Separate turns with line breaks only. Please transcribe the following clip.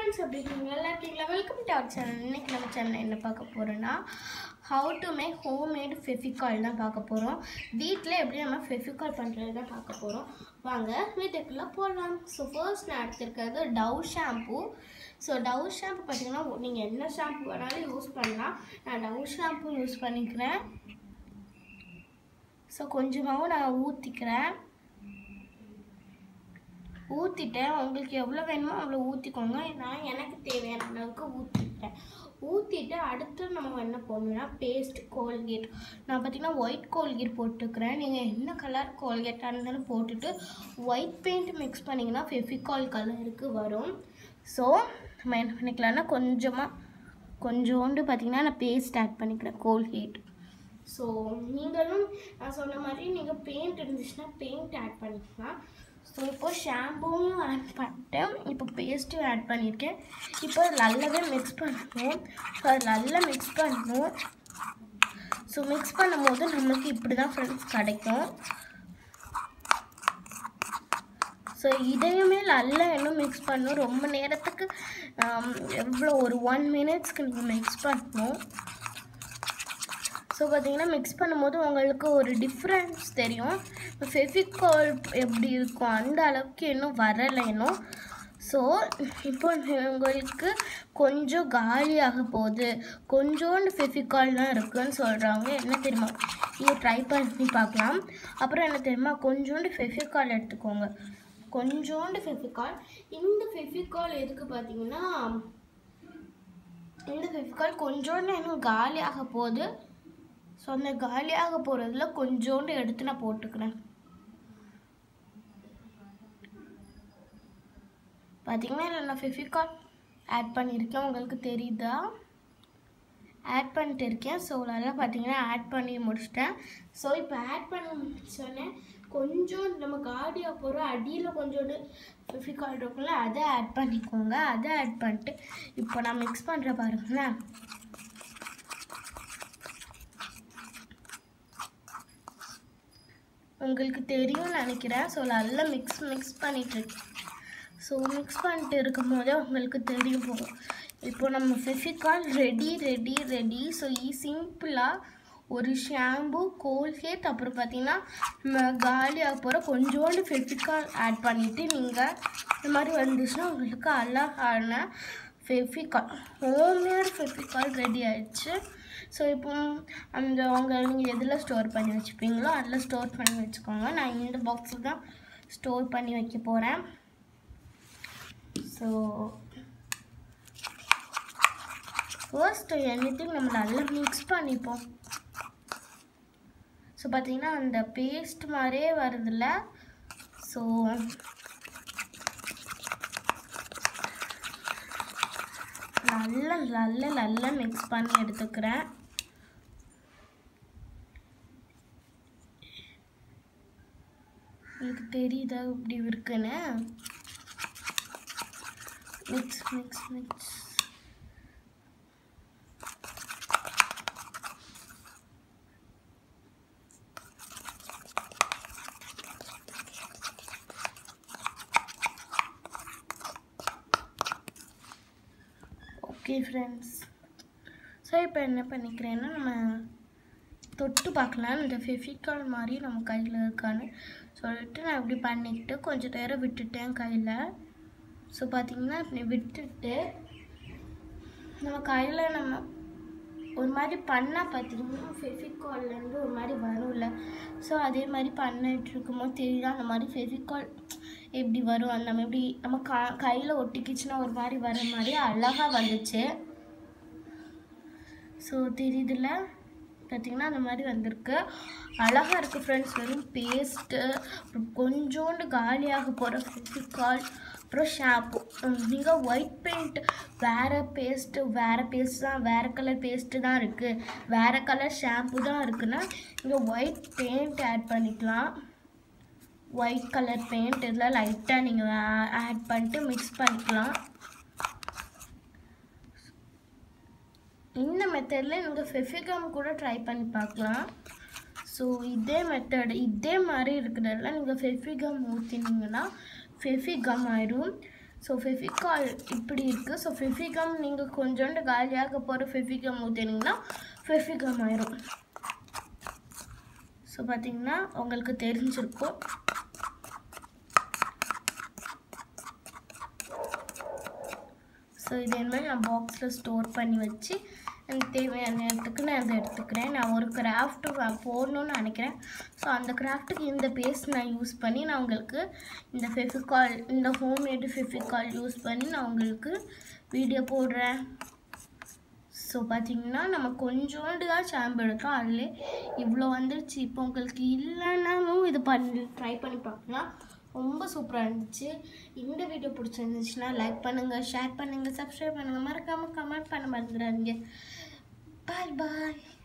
friends எப்படி இருக்கீங்க நல்லா இருக்கீங்களா வெல்கம் டு அவர் சேனல் இன்னைக்கு நம்ம சேனல் என்ன பார்க்க போகிறோன்னா how to make home made Fevicol தான் பார்க்க போகிறோம் வீட்டில் எப்படி நம்ம ஃபெஃபிகால் பண்ணுறது தான் பார்க்க போகிறோம் வாங்க வீட்டுக்குள்ளே போகலாம் ஸோ ஃபர்ஸ்ட் நான் எடுத்திருக்கிறது Dove shampoo so Dove shampoo பார்த்தீங்கன்னா நீங்கள் என்ன ஷாம்பு வேணாலும் யூஸ் பண்ணலாம் நான் டவ் ஷாம்பு யூஸ் பண்ணிக்கிறேன் ஸோ கொஞ்சமாகவும் நான் ஊற்றிக்கிறேன் ஊற்றிட்டேன் உங்களுக்கு எவ்வளோ வேணுமோ அவ்வளோ ஊற்றிக்கோங்க நான் எனக்கு தேவையான அளவுக்கு ஊற்றிட்டேன் ஊற்றிட்டு அடுத்து நம்ம என்ன போடணும்னா பேஸ்ட் கோல்கேட் நான் பார்த்தீங்கன்னா ஒயிட் கோல்கேட் போட்டுக்கிறேன் நீங்கள் என்ன கலர் கோல்கேட்டாக இருந்தாலும் போட்டுட்டு ஒயிட் பெயிண்ட் மிக்ஸ் பண்ணிங்கன்னா ஃபெஃபிகால் கலருக்கு வரும் ஸோ நம்ம என்ன பண்ணிக்கலாம்னா கொஞ்சமாக கொஞ்சோண்டு பார்த்தீங்கன்னா நான் பேஸ்ட் ஆட் பண்ணிக்கிறேன் கோல்கேட் ஸோ நீங்களும் நான் சொன்ன மாதிரி நீங்கள் பெயிண்ட் இருந்துச்சுன்னா பெயிண்ட் ஆட் பண்ணிக்கலாம் ஸோ இப்போ ஷாம்புவும் ஆட் பண்ணிட்டேன் இப்போ பேஸ்ட்டும் ஆட் பண்ணியிருக்கேன் இப்போ நல்லாவே மிக்ஸ் பண்ணணும் ஸோ அது நல்லா மிக்ஸ் பண்ணணும் ஸோ மிக்ஸ் பண்ணும்போது நம்மளுக்கு இப்படி தான் ஃப்ரெண்ட்ஸ் கிடைக்கும் ஸோ இதையுமே நல்லா இன்னும் மிக்ஸ் பண்ணணும் ரொம்ப நேரத்துக்கு ஆம், எவ்வளோ ஒரு ஒன் மினிட்ஸ்க்கு நீங்கள் மிக்ஸ் பண்ணணும் ஸோ பார்த்தீங்கன்னா மிக்ஸ் பண்ணும்போது உங்களுக்கு ஒரு டிஃப்ரென்ஸ் தெரியும் ஃபெவிகால் எப்படி இருக்கும் அந்த அளவுக்கு இன்னும் வரலை இன்னும் ஸோ இப்போ உங்களுக்கு கொஞ்சம் காலியாக போகுது கொஞ்சோண்டு ஃபெவிகால் தான் இருக்குன்னு சொல்கிறாங்க என்ன தெரியுமா இது ட்ரை பண்ணி பார்க்கலாம் அப்புறம் என்ன தெரியுமா கொஞ்சோண்டு ஃபெவிகால் எடுத்துக்கோங்க கொஞ்சோண்டு ஃபெவிகால் இந்த ஃபெவிகால் எதுக்கு பார்த்தீங்கன்னா இந்த ஃபெவிகால் கொஞ்சோண்டு இன்னும் காலியாக போகுது ஸோ அந்த காலியாக போகிறதுல கொஞ்சோண்டு எடுத்து நான் போட்டுக்கிறேன் பார்த்தீங்கன்னா இதில் நான் ஃபெஃபிகால் ஆட் பண்ணியிருக்கேன் உங்களுக்கு தெரியுதா ஆட் பண்ணிட்டு இருக்கேன் ஸோ நல்லா பார்த்தீங்கன்னா ஆட் பண்ணி முடிச்சிட்டேன் ஸோ இப்போ ஆட் பண்ணி முடிச்சோடனே கொஞ்சம் நம்ம காடியாக போகிற அடியில் கொஞ்சோண்டு ஃபெஃபிகால் இருக்கும்ல அதை ஆட் பண்ணிக்கோங்க அதை ஆட் பண்ணிட்டு இப்போ நான் மிக்ஸ் பண்ணுற பாருங்களேன் உங்களுக்கு தெரியும்னு நினைக்கிறேன் ஸோ நல்லா மிக்ஸ் மிக்ஸ் பண்ணிகிட்ருக்கேன் ஸோ மிக்ஸ் பண்ணிட்டு இருக்கும் போதே உங்களுக்கு தெரியும் போகும் இப்போ நம்ம Fevicol ready ready ready so ஈ சிம்பிளாக ஒரு ஷாம்பு கோல்கேட் அப்புறம் பார்த்தீங்கன்னா நம்ம காலியாக போகிற கொஞ்சோண்டு ஃபெஃபிகால் ஆட் பண்ணிவிட்டு நீங்கள் இந்த மாதிரி வந்துச்சுன்னா உங்களுக்கு அழகான ஃபெஃபிகால் ஹோம்மேட் ஃபெஃபிகால் ரெடி ஆயிடுச்சு ஸோ இப்போ அந்த அவங்க நீங்கள் எதில் ஸ்டோர் பண்ணி வச்சுப்பீங்களோ அதில் ஸ்டோர் பண்ணி வச்சுக்கோங்க நான் இந்த பாக்ஸில் தான் ஸ்டோர் பண்ணி வைக்க போகிறேன் ஸோ ஃபர்ஸ்ட் எனிதிங் நம்ம நல்லா மிக்ஸ் பண்ணிப்போம் ஸோ பார்த்தீங்கன்னா அந்த பேஸ்ட் மாதிரியே வருதுல்ல ஸோ நல்லா நல்லா நல்லா மிக்ஸ் பண்ணி எடுத்துக்கிறேன் உங்களுக்கு தெரியுதா இப்படி இருக்குன்னு mix mix mix okay friends so இப்போ என்ன பண்ணிக்கிறேன்னா நம்ம தொட்டு பார்க்கலாம் இந்த ஃபெஃபிகால் மாதிரி நம்ம கையில் இருக்கான்னு சொல்லிட்டு நான் இப்படி பண்ணிக்கிட்டு கொஞ்சம் நேரம் விட்டுட்டேன் கையில் ஸோ பார்த்தீங்கன்னா இப்படி விட்டுட்டு நம்ம கையில் நம்ம ஒரு மாதிரி பண்ணால் பார்த்தீங்கன்னா ஃபெஃபிகால்லேருந்து ஒரு மாதிரி வரும்ல ஸோ அதே மாதிரி பண்ணிட்டு இருக்கும்போது தெரியுதா அந்த மாதிரி ஃபெஃபிகால் எப்படி வரும் அந்த நம்ம எப்படி நம்ம கா கையில் ஒட்டிக்கிச்சுன்னா ஒரு மாதிரி வர மாதிரி அழகாக வந்துச்சு ஸோ தெரியுதுல பார்த்தீங்கன்னா அந்த மாதிரி வந்திருக்கு அழகாக இருக்குது ஃப்ரெண்ட்ஸ் வெறும் பேஸ்ட்டு அப்புறம் கொஞ்சோண்டு காலியாக போகிற ஃபெவிகால் அப்புறம் ஷாம்பு நீங்கள் ஒயிட் பெயிண்ட் வேறு பேஸ்ட்டு வேறு பேஸ்ட் தான் வேறு கலர் பேஸ்ட்டு தான் இருக்குது வேறு கலர் ஷாம்பு தான் இருக்குன்னா இங்கே ஒயிட் பெயிண்ட் ஆட் பண்ணிக்கலாம் ஒயிட் கலர் பெயிண்ட் இதில் லைட்டாக நீங்கள் ஆட் பண்ணிட்டு மிக்ஸ் பண்ணிக்கலாம் இந்த மெத்தடில் நீங்கள் ஃபெஃபிகம் கூட ட்ரை பண்ணி பார்க்கலாம் ஸோ இதே மெத்தட் இதே மாதிரி இருக்கிறதெல்லாம் நீங்கள் ஃபெஃபிகம் ஊற்றினீங்கன்னா ஃபெஃபிகம் ஆயிடும் ஸோ ஃபெஃபிகால் இப்படி இருக்குது ஸோ ஃபெஃபிகம் நீங்கள் கொஞ்சோண்டு காலியாக போகிற ஃபெஃபிகம் ஊற்றினீங்கன்னா ஃபெஃபிகம் ஆயிரும் ஸோ பார்த்தீங்கன்னா உங்களுக்கு தெரிஞ்சிருக்கும் ஸோ இதே மாதிரி நான் பாக்ஸில் ஸ்டோர் பண்ணி வச்சு எனக்கு தேவையான நேரத்துக்கு நான் இதை எடுத்துக்கிறேன் நான் ஒரு கிராஃப்ட்டு போடணும்னு நினைக்கிறேன் ஸோ அந்த கிராஃப்ட்டுக்கு இந்த பேஸ்ட் நான் யூஸ் பண்ணி நான் உங்களுக்கு இந்த ஃபெஃபிகால் இந்த ஹோம்மேடு ஃபெஃபிகால் யூஸ் பண்ணி நான் உங்களுக்கு வீடியோ போடுறேன் ஸோ பார்த்தீங்கன்னா நம்ம கொஞ்சோண்டு தான் ஷாம்பு எடுத்தோம் அதில் இவ்வளோ வந்துருச்சு இப்போ உங்களுக்கு இல்லைனாலும் இது பண்ணி ட்ரை பண்ணி பார்க்கலாம் ரொம்ப சூப்பராக இருந்துச்சு இந்த வீடியோ பிடிச்சிருந்துச்சுன்னா லைக் பண்ணுங்கள் ஷேர் பண்ணுங்கள் சப்ஸ்கிரைப் பண்ணுங்கள் மறக்காமல் கமெண்ட் பண்ண மறந்துடாதீங்க பாய் பாய்